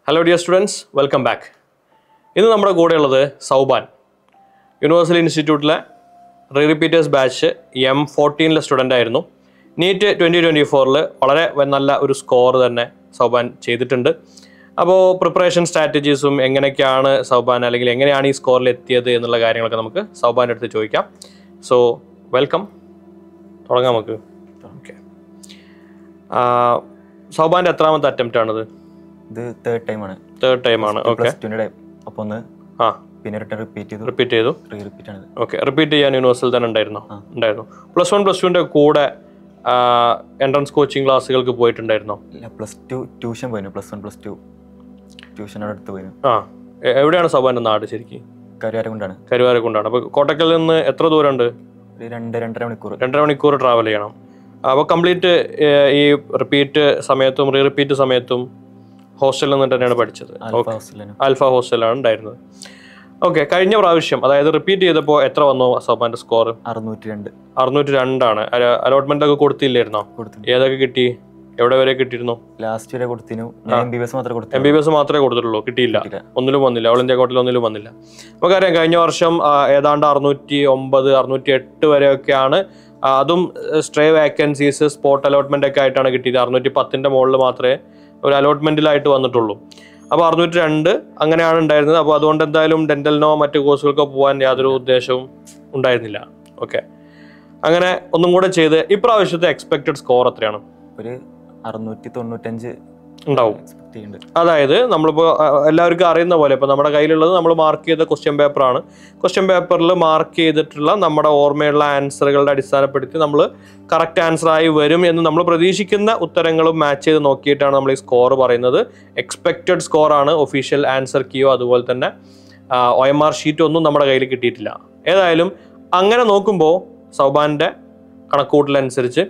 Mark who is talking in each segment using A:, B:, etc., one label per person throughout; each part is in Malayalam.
A: Hello dear students welcome back ഇന്ന് നമ്മുടെ കൂടെയുള്ളത് സൗബാൻ യൂണിവേഴ്സിറ്റി ഇൻസ്റ്റിറ്റ്യൂട്ടിലെ റീ റിപ്പീറ്റേഴ്സ് ബാച്ച് എം ഫോർട്ടീനിലെ സ്റ്റുഡൻ്റ് ആയിരുന്നു നീറ്റ് ട്വൻറ്റി ട്വൻറ്റി ഫോറിൽ വളരെ വ- നല്ല ഒരു സ്കോർ തന്നെ സൗബാൻ ചെയ്തിട്ടുണ്ട് അപ്പോൾ പ്രിപ്പറേഷൻ സ്ട്രാറ്റജീസും എങ്ങനെയൊക്കെയാണ് സൗബാൻ അല്ലെങ്കിൽ എങ്ങനെയാണ് ഈ സ്കോറിൽ എത്തിയത് എന്നുള്ള കാര്യങ്ങളൊക്കെ നമുക്ക് സൗബാൻ്റെ അടുത്ത് ചോദിക്കാം സോ വെൽക്കം തുടങ്ങാം നമുക്ക് ഓക്കെ സൗബാൻ്റെ എത്രാമത്തെ അറ്റംപ്റ്റ് ആണിത്
B: ഇത് തേർഡ് ടൈമാണ്
A: തേർഡ് ടൈമാണ് ഓക്കെ
B: പ്ലസ് ടുവിൻ്റെ അപ്പോൾ ഒന്ന്
A: ആ
B: പിന്നെ റിട്ടേൺ റിപ്പീറ്റ് ചെയ്തു
A: റിപ്പീറ്റ് ചെയ്തു
B: റീ റിപ്പീറ്റ് ആണ്
A: ഓക്കെ റിപ്പീറ്റ് ചെയ്യാൻ യൂണിവേഴ്സിൽ തന്നെ ഉണ്ടായിരുന്നോ
B: ആ.
A: ഉണ്ടായിരുന്നു പ്ലസ് വൺ പ്ലസ് ടുവിൻ്റെ കൂടെ എൻട്രൻസ് കോച്ചിങ് ക്ലാസ്സുകൾക്ക് പോയിട്ടുണ്ടായിരുന്നോ
B: ഇല്ല പ്ലസ് ടു ട്യൂഷൻ പോയിരുന്നു plus one plus two tuition അവിടെ അടുത്ത് പോയിരുന്നു
A: ആ എ- എവിടെയാണ് സബാൻ്റെ നാട് ശരിക്കും
B: കരുവാരം കൊണ്ടാണ്
A: കരുവാരക്കുണ്ടാണ് അപ്പോൾ കോട്ടക്കലിൽ നിന്ന് എത്ര ദൂരമുണ്ട്
B: ഒരു രണ്ട് രണ്ടര മണിക്കൂർ
A: രണ്ടര മണിക്കൂർ ട്രാവൽ ചെയ്യണം അപ്പോൾ കംപ്ലീറ്റ് ഈ റിപ്പീറ്റ് സമയത്തും റീ റിപ്പീറ്റ് സമയത്തും ഹോസ്റ്റലിൽ നിന്ന് തന്നെയാണ് പഠിച്ചത്
B: ആൽഫ ഹോസ്റ്റലിന്
A: ആൽഫ ഹോസ്റ്റലാണ് ഉണ്ടായിരുന്നത് ഓക്കെ കഴിഞ്ഞ പ്രാവശ്യം അതായത് റിപ്പീറ്റ് ചെയ്തപ്പോൾ എത്ര വന്നു സബാൻ്റെ സ്കോർ
B: അറുന്നൂറ്റി രണ്ട്
A: അറുന്നൂറ്റി രണ്ടാണ് അലോട്ട്മെന്റ് ഒക്കെ കൊടുത്തില്ലായിരുന്നോ
B: കൊടുത്തിട്ടുണ്ട്
A: ഏതൊക്കെ കിട്ടി എവിടെ വരെ കിട്ടിയിരുന്നു
B: ലാസ്റ്റ് വരെ കൊടുത്തിനു ഞാൻ എം ബി ബി എസ് മാത്രമേ
A: എം
B: കൊടുത്തു
A: ബി ബി എസ് മാത്രമേ കൊടുത്തിട്ടുള്ളൂ കിട്ടിയില്ല
B: കിട്ടിയില്ല.
A: ഒന്നിലും വന്നില്ല ഓൾ ഇന്ത്യ കോട്ടിൽ ഒന്നിലും വന്നില്ല നമുക്കറിയാം കഴിഞ്ഞ വർഷം ആ, ഏതാണ്ട് അറുന്നൂറ്റി ഒമ്പത് അറുന്നൂറ്റി എട്ട് വരെയൊക്കെയാണ് ആ, അതും സ്ട്രേ വാക്കൻസീസ് സ്പോട്ട് അലോട്ട്മെന്റ് ഒക്കെ ആയിട്ടാണ് കിട്ടിയത് അറുന്നൂറ്റി പത്തിന്റെ മുകളിൽ മാത്രമേ ഒരു അലോട്ട്മെന്റിലായിട്ട് വന്നിട്ടുള്ളൂ അപ്പോൾ അറുന്നൂറ്റി രണ്ട് അങ്ങനെയാണ് ഉണ്ടായിരുന്നത് അപ്പോൾ അതുകൊണ്ട് എന്തായാലും ഡെന്റലിനോ മറ്റു കോഴ്സുകൾക്കോ പോകാൻ യാതൊരു ഉദ്ദേശവും ഉണ്ടായിരുന്നില്ല ഓക്കെ അങ്ങനെ ഒന്നും കൂടെ ചെയ്ത് ഇപ്രാവശ്യത്തെ എക്സ്പെക്റ്റഡ് സ്കോർ എത്രയാണ്
B: ഒരു അറുന്നൂറ്റി തൊണ്ണൂറ്റഞ്ച്
A: ഉണ്ടാവും
B: എക്സ്പെക്ട് ചെയ്യുന്നുണ്ട്
A: അതായത് നമ്മളിപ്പോൾ എല്ലാവർക്കും അറിയുന്ന പോലെ ഇപ്പോൾ നമ്മുടെ കയ്യിലുള്ളത് നമ്മൾ മാർക്ക് ചെയ്ത ക്വസ്റ്റ്യൻ പേപ്പറാണ് ക്വസ്റ്റ്യൻ പേപ്പറിൽ മാർക്ക് ചെയ്തിട്ടുള്ള നമ്മുടെ ഓർമ്മയുള്ള ആൻസറുകളുടെ അടിസ്ഥാനപ്പെടുത്തി നമ്മൾ കറക്റ്റ് ആൻസർ ആയി വരും എന്ന് നമ്മൾ പ്രതീക്ഷിക്കുന്ന ഉത്തരങ്ങളും മാച്ച് ചെയ്ത് നോക്കിയിട്ടാണ് നമ്മൾ ഈ സ്കോർ പറയുന്നത് എക്സ്പെക്റ്റഡ് സ്കോറാണ് ഒഫീഷ്യൽ ആൻസർ കീയോ അതുപോലെ തന്നെ ഒ എം ആർ ഷീറ്റോ ഒന്നും നമ്മുടെ കയ്യിൽ കിട്ടിയിട്ടില്ല ഏതായാലും അങ്ങനെ നോക്കുമ്പോൾ സൗബാൻ്റെ കണക്കൂട്ടലനുസരിച്ച്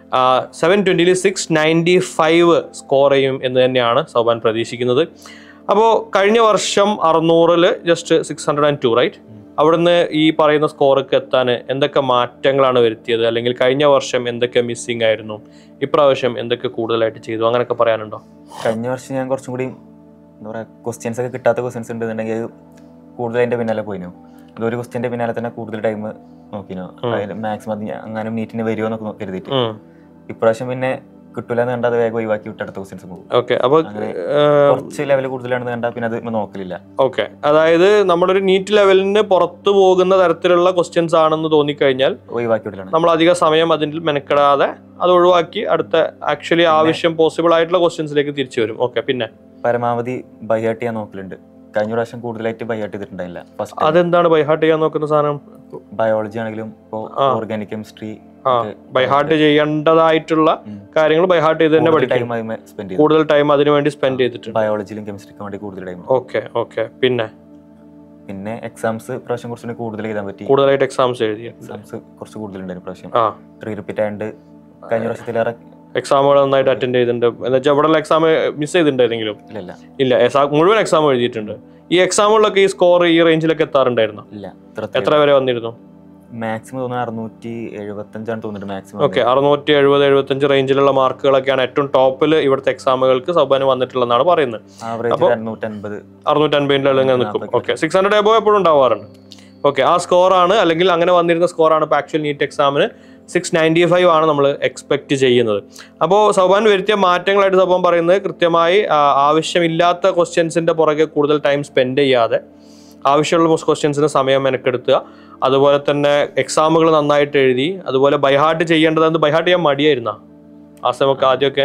A: സെവൻ ട്വൻറ്റിയിൽ സിക്സ് നയൻറ്റി ഫൈവ് സ്കോർ ചെയ്യും എന്ന് തന്നെയാണ് സൗബാൻ പ്രതീക്ഷിക്കുന്നത് അപ്പോൾ കഴിഞ്ഞ വർഷം അറുന്നൂറിൽ just six hundred and two right അവിടുന്ന് ഈ പറയുന്ന സ്കോർക്ക് എത്താൻ എന്തൊക്കെ മാറ്റങ്ങളാണ് വരുത്തിയത് അല്ലെങ്കിൽ കഴിഞ്ഞ വർഷം എന്തൊക്കെ മിസ്സിംഗ് ആയിരുന്നു ഇപ്രാവശ്യം എന്തൊക്കെ കൂടുതലായിട്ട് ചെയ്തു അങ്ങനെയൊക്കെ പറയാനുണ്ടോ
B: കഴിഞ്ഞ വർഷം ഞാൻ കുറച്ചും കൂടി എന്താ പറയുക ക്വസ്റ്റ്യൻസ് ഒക്കെ കിട്ടാത്ത ക്വസ്റ്റ്യൻസ് ഉണ്ടെന്നുണ്ടെങ്കിൽ അത് കൂടുതൽ അതിൻ്റെ പിന്നാലെ പോയിനു അതൊരു ക്വസ്റ്റ്യൻ്റെ പിന്നാലെ തന്നെ കൂടുതൽ ടൈം നോക്കിനു അതിൽ മാക്സിമം അത് ഞാൻ അങ്ങനെ നീറ്റിന് വരുമോ എന്നൊക്കെ നോ- കരുതിയിട്ട് ഇപ്രാവശ്യം പിന്നെ കിട്ടൂല എന്ന് കണ്ടാൽ അത് വേഗം ഒഴിവാക്കി വിട്ട് അടുത്ത ക്വസ്റ്റ്യൻസ് പോകും
A: ഓക്കെ അപ്പോൾ
B: അങ്ങനെ കുറച്ച് ലെവൽ കൂടുതലാണെന്ന് കണ്ടാൽ പിന്നെ അത് നോക്കലില്ല
A: ഓക്കെ അതായത് നമ്മളൊരു നീറ്റ് ലെവലിന് പുറത്തു പോകുന്ന തരത്തിലുള്ള ക്വസ്റ്റ്യൻസ് ആണെന്ന് തോന്നിക്കഴിഞ്ഞാൽ
B: ഒഴിവാക്കി വിടലാണ്
A: നമ്മൾ അധിക സമയം അതിൽ മെനക്കെടാതെ അത് ഒഴിവാക്കി അടുത്ത ആക്ച്വലി ആവശ്യം പോസിബിൾ ആയിട്ടുള്ള ക്വസ്റ്റ്യൻസിലേക്ക് തിരിച്ചു വരും ഓക്കെ പിന്നെ
B: പരമാവധി ബൈഹാർട്ട് ചെയ്യാൻ നോക്കലുണ്ട് കഴിഞ്ഞ പ്രാവശ്യം കൂടുതലായിട്ട് ബൈഹാർട്ട് ചെയ്തിട്ടുണ്ടായില്ല ഫസ്റ്റ്
A: അതെന്താണ് ബൈഹാർട്ട് ചെയ്യാൻ നോക്കുന്ന സാധനം
B: ബയോളജി ആണെങ്കിലും ഇപ്പോൾ
A: ആ.
B: ഓർഗാനിക് കെമിസ്ട്രി
A: ആ ബൈഹാർട്ട് ചെയ്യേണ്ടതായിട്ടുള്ള കാര്യങ്ങൾ ബൈഹാർട്ട് ചെയ്ത് തന്നെ പഠിക്കും
B: ടൈം അതിന് സ്പെൻഡ് ചെയ്തു
A: കൂടുതൽ ടൈം അതിനു വേണ്ടി സ്പെൻഡ് ചെയ്തിട്ടുണ്ട്
B: ബയോളജിയിലും കെമിസ്ട്രിക്കും വേണ്ടി കൂടുതൽ ടൈം
A: ഓക്കെ ഓക്കെ പിന്നെ
B: പിന്നെ എക്സാംസ് പ്രാവശ്യം കുറച്ചുകൂടി കൂടുതൽ എഴുതാൻ പറ്റി
A: കൂടുതലായിട്ട് എക്സാംസ് എഴുതിയിട്ടുണ്ട്
B: എക്സാംസ് കുറച്ച് കൂടുതലുണ്ടായിരുന്നു പ്രാവശ്യം
A: ആ
B: റീ റിപ്പീറ്റ് ആയതുകൊണ്ട് കഴിഞ്ഞ പ്രാവശ്യത്തിലേറെ
A: എക്സാമുകൾ നന്നായിട്ട് അറ്റൻഡ് ചെയ്തിട്ടുണ്ട് എന്ന് വെച്ചാൽ ഇവിടെ എക്സാം മിസ് ചെയ്തിട്ടുണ്ട് ഏതെങ്കിലും
B: ഇല്ലല്ല
A: ഇല്ല എക്സാം മുഴുവൻ എക്സാം എഴുതിയിട്ടുണ്ട് ഈ എക്സാമുകളിലൊക്കെ ഈ സ്കോർ ഈ റേഞ്ചിലൊക്കെ എത്താറുണ്ടായിരുന്നു
B: ഇല്ല
A: എത്ര വരെ വന്നിരുന്നു
B: മാക്സിമം തോന്നുന്നു അറുന്നൂറ്റി എഴുപത്തഞ്ചാണ് തോന്നുന്നുണ്ട് മാക്സിമം
A: ഓക്കെ അറുന്നൂറ്റി എഴുപത് എഴുപത്തഞ്ച് റേഞ്ചിലുള്ള മാർക്കുകളൊക്കെയാണ് ഏറ്റവും ടോപ്പിൽ ഇവിടുത്തെ എക്സാമുകൾക്ക് സബാന് വന്നിട്ടുള്ളതാണ് പറയുന്നത്
B: ആവറേജ്
A: അപ്പൊ-
B: അറുന്നൂറ്റൻപത്
A: അറുന്നൂറ്റി അൻപതിൻ്റെ ഇങ്ങനെ നിൽക്കും
B: നാപ്പത്തി
A: ഓക്കെ സിക്സ് ഹൺഡ്രഡ് എബോ എപ്പോഴും ഉണ്ടാവാറുണ്ട് ഓക്കെ ആ സ്കോറാണ് അല്ലെങ്കിൽ അങ്ങനെ വന്നിരുന്ന സ്കോറാണ് ഇപ്പോൾ ആക്ച്വൽ നീറ്റ് എക്സാമിന് സിക്സ് നയൻറ്റി ഫൈവ് ആണ് നമ്മൾ എക്സ്പെക്ട് ചെയ്യുന്നത് അപ്പോൾ സൗബാൻ വരുത്തിയ മാറ്റങ്ങളായിട്ട് സൗബാൻ പറയുന്നത് കൃത്യമായി ആ, ആവശ്യമില്ലാത്ത ക്വസ്റ്റ്യൻസിൻ്റെ പുറകെ കൂടുതൽ ടൈം സ്പെൻഡ് ചെയ്യാതെ ആവശ്യമുള്ള ക്വസ്റ്റ്യൻസിന് സമയം മെനക്കെടുത്തുക അതുപോലെ തന്നെ എക്സാമുകൾ നന്നായിട്ട് എഴുതി അതുപോലെ ബൈഹാർട്ട് ചെയ്യേണ്ടത് ബൈഹാർട്ട് ചെയ്യാൻ മടിയായിരുന്ന ആ സമയമൊക്കെ ആദ്യമൊക്കെ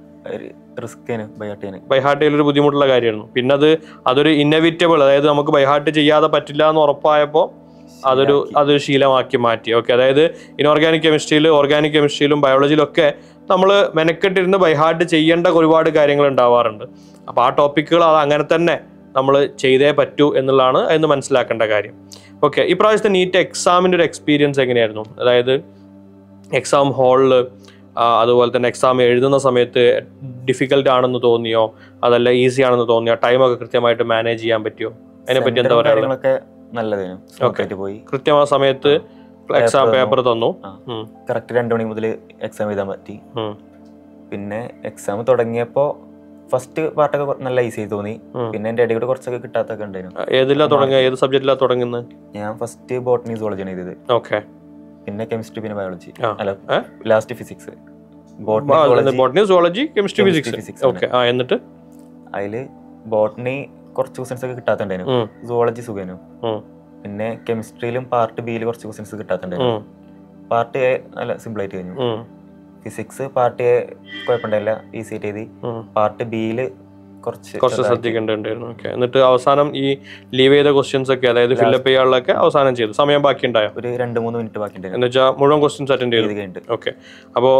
B: റിസ്ക് ബൈഹാർട്ട് ചെയ്യാൻ
A: ബൈഹാർട്ട് ചെയ്യൽ ഒരു ബുദ്ധിമുട്ടുള്ള കാര്യമായിരുന്നു പിന്നെ അത് അതൊരു ഇന്നവിറ്റബിൾ അതായത് നമുക്ക് ബൈഹാർട്ട് ചെയ്യാതെ പറ്റില്ല എന്ന് ഉറപ്പായപ്പോൾ അതൊരു അതൊരു ശീലമാക്കി മാറ്റി ഓക്കെ അതായത് ഇനോർഗാനിക് കെമിസ്ട്രിയിൽ ഓർഗാനിക് കെമിസ്ട്രിയിലും ബയോളജിയിലും ഒക്കെ നമ്മൾ മെനക്കെട്ടിരുന്ന് ബൈഹാർട്ട് ചെയ്യേണ്ട ഒരുപാട് കാര്യങ്ങൾ ഉണ്ടാവാറുണ്ട് അപ്പോൾ ആ ടോപ്പിക്കുകൾ അത് അങ്ങനെ തന്നെ നമ്മൾ ചെയ്തേ പറ്റൂ എന്നുള്ളതാണ് അതിന് മനസ്സിലാക്കേണ്ട കാര്യം ഓക്കെ ഇപ്രാവശ്യത്തെ നീറ്റ് എക്സാമിൻ്റെ ഒരു എക്സ്പീരിയൻസ് എങ്ങനെയായിരുന്നു അതായത് എക്സാം ഹാളിൽ അതുപോലെ തന്നെ എക്സാം എഴുതുന്ന സമയത്ത് ഡിഫിക്കൽട്ട് ആണെന്ന് തോന്നിയോ അതല്ല ഈസി ആണെന്ന് തോന്നിയോ ടൈമൊക്കെ കൃത്യമായിട്ട് മാനേജ് ചെയ്യാൻ പറ്റുമോ അതിനെപ്പറ്റി എന്താ പറയുക
B: കാര്യങ്ങളൊക്കെ നല്ലതായിരുന്നു സ്മൂത്ത് ആയിട്ട് പോയി
A: കൃത്യമായ സമയത്ത് എക്സാം
B: Paper
A: പേപ്പർ തന്നു
B: ആ.
A: ഉം,
B: കറക്റ്റ് രണ്ട് മണി മുതൽ എക്സാം എഴുതാൻ പറ്റി
A: ഉം.
B: പിന്നെ എക്സാം തുടങ്ങിയപ്പോൾ ഫസ്റ്റ് പാർട്ടൊക്കെ നല്ല ഈസി ആയി തോന്നി
A: ഉം.
B: പിന്നെ എൻ്റെ ഇടയിൽ കൂടെ കുറച്ചൊക്കെ കിട്ടാത്തൊക്കെ ഉണ്ടായിരുന്നു
A: ഏതിലാ തുടങ്ങുക ഏത് സബ്ജക്റ്റിലാ തുടങ്ങുന്നത്
B: ഞാൻ ഫസ്റ്റ് ബോട്ടണി സുവോളജിയാണ് ചെയ്തത്
A: ഓക്കെ
B: പിന്നെ കെമിസ്ട്രി പിന്നെ ബയോളജി
A: ആ.
B: അല്ല
A: ഏ?
B: Last physics botany
A: botany zoology chemistry
B: Chemistry,
A: physics
B: physics
A: okay ആ എന്നിട്ട്
B: അതില് ബോട്ടണി കുറച്ച് ക്വസ്റ്റൻസ് ഒക്കെ കിട്ടാത്തുണ്ടായിരുന്നു
A: ഉം,
B: സുവോളജി സുഖേനു
A: ഉം,
B: പിന്നെ കെമിസ്ട്രിയിലും പാർട്ട് ബിയിൽ കുറച്ച് ക്വസ്റ്റൻസ് കിട്ടാത്തുണ്ടായിരുന്നു
A: ഉം,
B: പാർട്ട് എ നല്ല സിമ്പിൾ ആയിട്ട് കഴിഞ്ഞു
A: ഉം,
B: ഫിസിക്സ് പാർട്ട് എ കുഴപ്പമുണ്ടായില്ല ഈസി ആയിട്ട് എഴുതി
A: ഉം.
B: പാർട്ട് ബിയിൽ കുറച്ച്
A: കുറച്ച്
B: ചെറുതായിട്ട്
A: ശ്രദ്ധിക്കേണ്ടതുണ്ടായിരുന്നു ഓക്കെ എന്നിട്ട് അവസാനം ഈ ലീവ് ചെയ്ത ക്വസ്റ്റ്യൻസ് ഒക്കെ അതായത് ഫില്ലപ്പ് ചെയ്യാനുള്ളതൊക്കെ അവസാനം ചെയ്തു സമയം ബാക്കി ഉണ്ടായോ
B: ഒരു രണ്ട് മൂന്ന് മിനിറ്റ് ബാക്കിണ്ടായിരുന്നു
A: എന്ന് വെച്ചാൽ മുഴുവൻ ക്വസ്റ്റ്യൻസ് അറ്റൻഡ് ചെയ്തു
B: എഴുതി കഴിഞ്ഞിട്ട്
A: ഓക്കെ അപ്പോൾ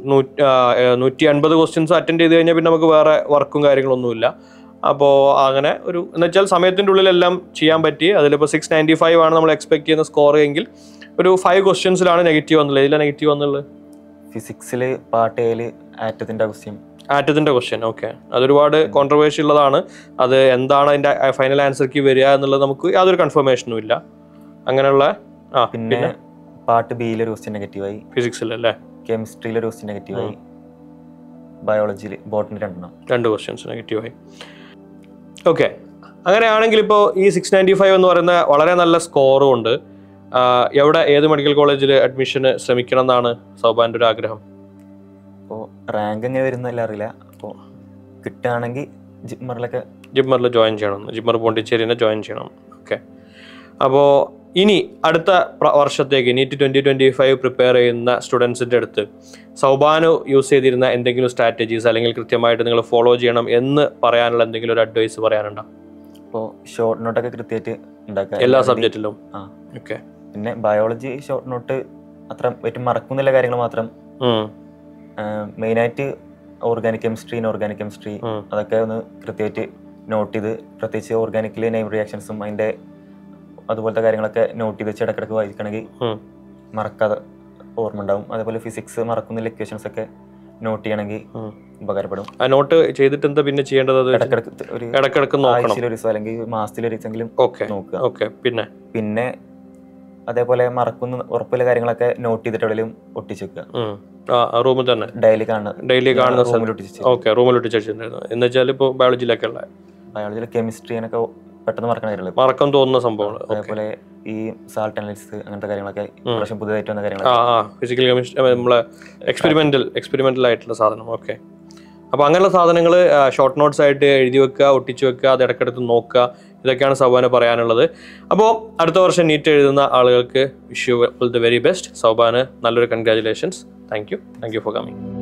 A: നൂറ്റി അൻപത് ക്വസ്റ്റ്യൻസ് അറ്റൻഡ് ചെയ്ത് കഴിഞ്ഞാൽ പിന്നെ നമുക്ക് വേറെ വർക്കും കാര്യങ്ങളൊന്നുമില്ല അപ്പോൾ അങ്ങനെ ഒരു എന്ന് വെച്ചാൽ സമയത്തിൻ്റെ ഉള്ളിലെല്ലാം ചെയ്യാൻ പറ്റി അതിലിപ്പോൾ സിക്സ് നയൻറ്റി ഫൈവ് ആണ് നമ്മൾ എക്സ്പെക്ട് ചെയ്യുന്ന സ്കോർ എങ്കിൽ ഒരു ഫൈവ് ക്വസ്റ്റ്യൻസിലാണ് നെഗറ്റീവ് വന്നുള്ളത് ഇതിലാണ് നെഗറ്റീവ് വന്നുള്ളത്
B: ഫിസിക്സിൽ പാർട്ട് എയിൽ ആറ്റത്തിന്റെ ക്വസ്റ്റ്യൻ
A: ആറ്റത്തിൻ്റെ ക്വസ്റ്റ്യൻ ഓക്കെ അതൊരുപാട് കോൺട്രവേഴ്സി ഉള്ളതാണ് അത് എന്താണ് അതിൻ്റെ ഫൈനൽ ആൻസർക്ക് വരിക എന്നുള്ളത് നമുക്ക് യാതൊരു കൺഫർമേഷനും ഇല്ല അങ്ങനെയുള്ള ആ
B: പിന്നെ
A: പിന്നെ
B: പാർട്ട് ബിയിൽ ഒരു ക്വസ്റ്റ്യൻ നെഗറ്റീവായി
A: ഫിസിക്സിൽ അല്ലേ
B: കെമിസ്ട്രിയിൽ ഒരു ക്വസ്റ്റ്യൻ നെഗറ്റീവായി ബയോളജിയിൽ ബോട്ടണി രണ്ടെണ്ണം
A: രണ്ട് ക്വസ്റ്റ്യൻസ് നെഗറ്റീവായി ഓക്കെ അങ്ങനെയാണെങ്കിൽ ഇപ്പോൾ ഈ സിക്സ് നയൻറ്റി ഫൈവ് എന്ന് പറയുന്ന വളരെ നല്ല സ്കോറും ഉണ്ട് ആ, എവിടെ ഏത് മെഡിക്കൽ കോളേജിൽ അഡ്മിഷന് ശ്രമിക്കണം എന്നാണ് സൗബാൻ്റെ ഒരു ആഗ്രഹം
B: അപ്പോൾ റാങ്ക് എങ്ങനെ വരുന്നല്ല അറിയില്ല അപ്പോൾ കിട്ടുകയാണെങ്കിൽ ജിമ്മറിലൊക്കെ
A: ജിമ്മറിൽ ജോയിൻ ചെയ്യണം ജിമ്മർ പോണ്ടിച്ചേരിനെ ജോയിൻ ചെയ്യണം ഓക്കെ അപ്പോൾ ഇനി അടുത്ത പ്ര- വർഷത്തേക്ക് NEET twenty twenty five prepare ചെയ്യുന്ന സ്റ്റുഡൻസിൻ്റെ അടുത്ത് സൗബാനു യൂസ് ചെയ്തിരുന്ന എന്തെങ്കിലും സ്ട്രാറ്റജീസ് അല്ലെങ്കിൽ കൃത്യമായിട്ട് നിങ്ങൾ ഫോളോ ചെയ്യണം എന്ന് പറയാനുള്ള എന്തെങ്കിലും ഒരു അഡ്വൈസ് പറയാനുണ്ടോ
B: ഇപ്പോൾ ഷോർട്ട് നോട്ടൊക്കെ കൃത്യമായിട്ട് ഉണ്ടാക്കുക
A: എല്ലാ
B: അല്ലാതെ
A: സബ്ജക്റ്റിലും
B: ആ.
A: ഓക്കെ
B: പിന്നെ ബയോളജി ഷോർട്ട് നോട്ട് അത്ര പറ്റും മറക്കുന്നില്ല കാര്യങ്ങൾ മാത്രം മെയിനായിട്ട് ഓർഗാനിക് കെമിസ്ട്രി ഇൻഓർഗാനിക് കെമിസ്ട്രി അതൊക്കെ ഒന്ന് കൃത്യമായിട്ട് നോട്ട് ചെയ്ത് പ്രത്യേകിച്ച് ഓർഗാനിക്കിൽ നെയിം റിയാക്ഷൻസും അതിൻ്റെ അതുപോലത്തെ കാര്യങ്ങളൊക്കെ നോട്ട് ചെയ്ത് വെച്ച് ഇടക്കിടക്ക് വായിക്കണമെങ്കിൽ
A: ഉം.
B: മറക്കാതെ ഓർമ്മ ഉണ്ടാവും അതേപോലെ ഫിസിക്സ് മറക്കുന്നില്ല ഇക്വേഷൻസ് ഒക്കെ നോട്ട് ചെയ്യണമെങ്കിൽ
A: ഉം.
B: ഉപകാരപ്പെടും
A: ആ നോട്ട് ചെയ്തിട്ട് എന്താ പിന്നെ ചെയ്യേണ്ടത് അത്
B: ഇടക്കിടക്ക് ഒരു
A: ഇടക്കിടക്ക് നോക്കണം
B: ആഴ്ചയിൽ ഒരു ദിവസം അല്ലെങ്കിൽ മാസത്തിൽ ഒരു ദിവസമെങ്കിലും
A: ഓക്കെ
B: നോക്കുക
A: ഓക്കെ പിന്നെ
B: പിന്നെ അതേപോലെ മറക്കുന്ന ഉറപ്പുള്ള കാര്യങ്ങളൊക്കെ നോട്ട് ചെയ്തിട്ട് എവിടെയും ഒട്ടിച്ച് വെക്കുക
A: ഉം. ആ റൂമിൽ തന്നെ
B: ഡെയിലി കാണുന്ന
A: ഡെയിലി കാണുന്ന സ്ഥലം
B: റൂമിൽ ഒട്ടിച്ച്
A: ഓക്കെ റൂമിൽ ഇട്ട് വെച്ചിട്ടുണ്ടായിരുന്നു എന്ന് വെച്ചാൽ ഇപ്പോൾ ബയോളജിയിലൊക്കെ ഉള്ള
B: ബയോളജിയിൽ കെമിസ്ട്രി അങ്ങനെയൊക്കെ പെട്ടെന്ന് മറക്കണ കാര്യങ്ങൾ
A: മറക്കം തോന്നുന്ന സംഭവങ്ങൾ ഓക്കെ
B: അതേപോലെ ഈ സാൾട്ട് അനലിസിസ് അങ്ങനത്തെ കാര്യങ്ങളൊക്കെ
A: ഉം.
B: പ്രാവശ്യം പുതിയതായിട്ട് വന്ന
A: ആ
B: കാര്യങ്ങളൊക്കെ
A: ആ ഫിസിക്കൽ കെമിസ്ട്രി നമ്മളെ എക്സ്പെരിമെന്റൽ എക്സ്പെരിമെന്റൽ ആയിട്ടുള്ള സാധനം ഓക്കെ അപ്പോൾ അങ്ങനെയുള്ള സാധനങ്ങൾ ഷോർട്ട് നോട്ട്സ് ആയിട്ട് എഴുതി വെക്കുക ഒട്ടിച്ച് വെക്കുക അത് ഇടയ്ക്കിടത്ത് നോക്കുക ഇതൊക്കെയാണ് സൗബാന പറയാനുള്ളത് അപ്പോൾ അടുത്ത വർഷം നീറ്റ് എഴുതുന്ന ആളുകൾക്ക് wish you the very best സൗബാന് നല്ലൊരു congratulations thank you thank you for coming